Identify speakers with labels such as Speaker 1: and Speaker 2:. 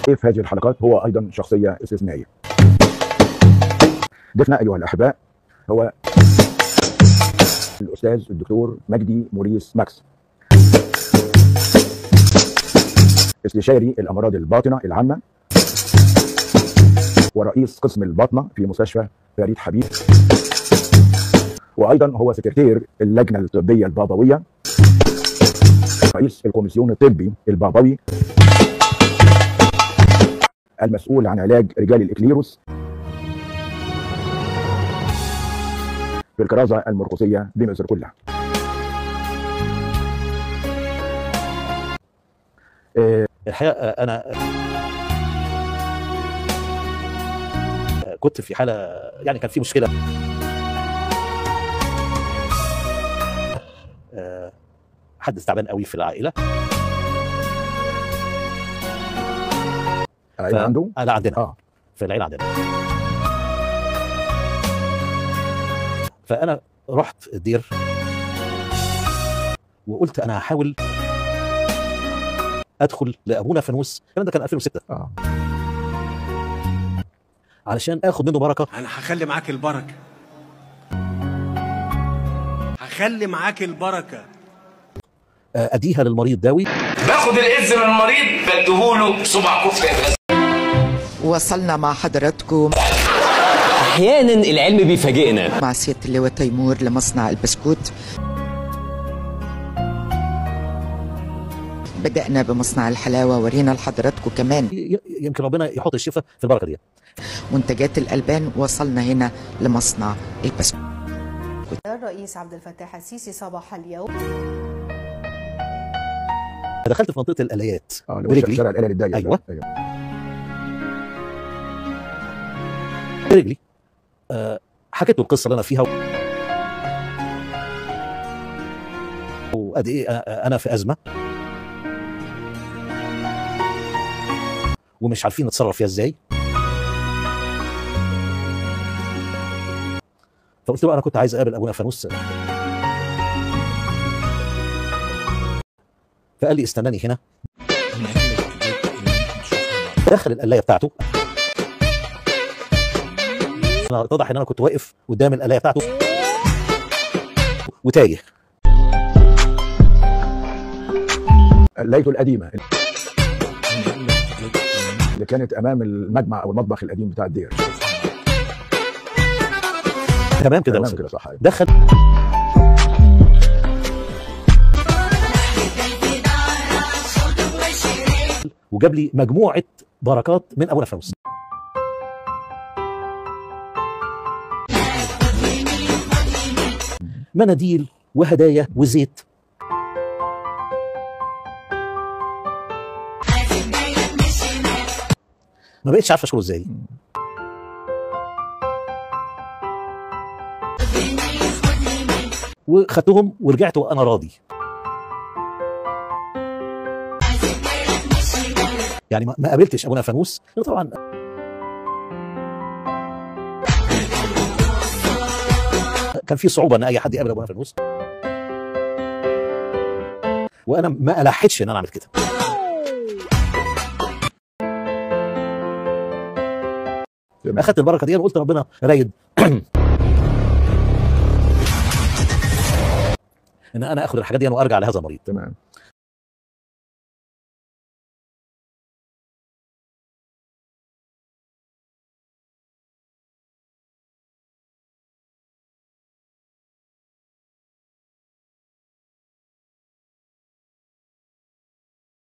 Speaker 1: في هذه الحلقات هو ايضا شخصيه استثنائيه. ضيفنا ايها الاحباء هو الاستاذ الدكتور مجدي موريس ماكس. استشاري الامراض الباطنه العامه ورئيس قسم الباطنه في مستشفى فريد حبيب وايضا هو سكرتير اللجنه الطبيه البابويه رئيس الكوميسيون الطبي البابوي المسؤول عن علاج رجال الاكليروس في الكرازه المرقسيه بمصر كلها. آه،
Speaker 2: الحقيقه آه، انا آه، كنت في حاله يعني كان في مشكله آه، حد تعبان قوي في العائله
Speaker 1: العيله عنده
Speaker 2: آه، لا عندنا
Speaker 1: اه
Speaker 2: في العيله عندنا فانا رحت الدير وقلت انا هحاول ادخل لابونا فانوس الكلام ده كان 2006
Speaker 1: اه
Speaker 2: علشان اخد منه بركه
Speaker 3: انا هخلي معاك البركه هخلي معاك البركه
Speaker 2: آه، اديها للمريض داوي
Speaker 4: باخد الاذن من المريض بديهوله صباع كفته يا بلاش
Speaker 5: وصلنا مع حضراتكم
Speaker 6: احيانا العلم بيفاجئنا
Speaker 5: مع سيادة اللواء تيمور لمصنع البسكوت بدأنا بمصنع الحلاوة ورينا لحضراتكم كمان
Speaker 2: ي- يمكن ربنا يحط الشفاء في البركه دي
Speaker 5: منتجات الألبان وصلنا هنا لمصنع البسكوت
Speaker 7: الرئيس عبد الفتاح السيسي صباح اليوم
Speaker 2: دخلت في منطقه الاليات
Speaker 1: اه اللي هو
Speaker 2: برجلي
Speaker 1: شارع الالي الضيق ده.
Speaker 2: أيوة.
Speaker 1: ايوه
Speaker 2: برجلي آه، حكيت له القصه اللي انا فيها وقد ايه آه، انا في ازمه ومش عارفين نتصرف فيها ازاي فقلت له انا كنت عايز اقابل ابونا فانوس فقال لي استناني هنا دخل القلايه بتاعته انا اتضح ان انا كنت واقف قدام القلايه بتاعته وتايه
Speaker 1: ليته القديمه اللي كانت امام المجمع او المطبخ القديم بتاع الدير
Speaker 2: تمام كده
Speaker 1: تمام
Speaker 2: وصل.
Speaker 1: كده صح أيوة.
Speaker 2: دخل وجاب لي مجموعه بركات من ابونا فانوس مناديل وهدايا وزيت ما بقتش عارف اشكره ازاي وخدتهم ورجعت وانا راضي يعني ما ما قابلتش ابونا فانوس لأنه طبعا كان في صعوبه ان اي حد يقابل ابونا فانوس وانا ما الحتش ان انا اعمل كده
Speaker 1: تمام.
Speaker 2: اخدت البركه دي وقلت ربنا رايد ان انا اخد الحاجات دي وارجع لهذا المريض
Speaker 1: تمام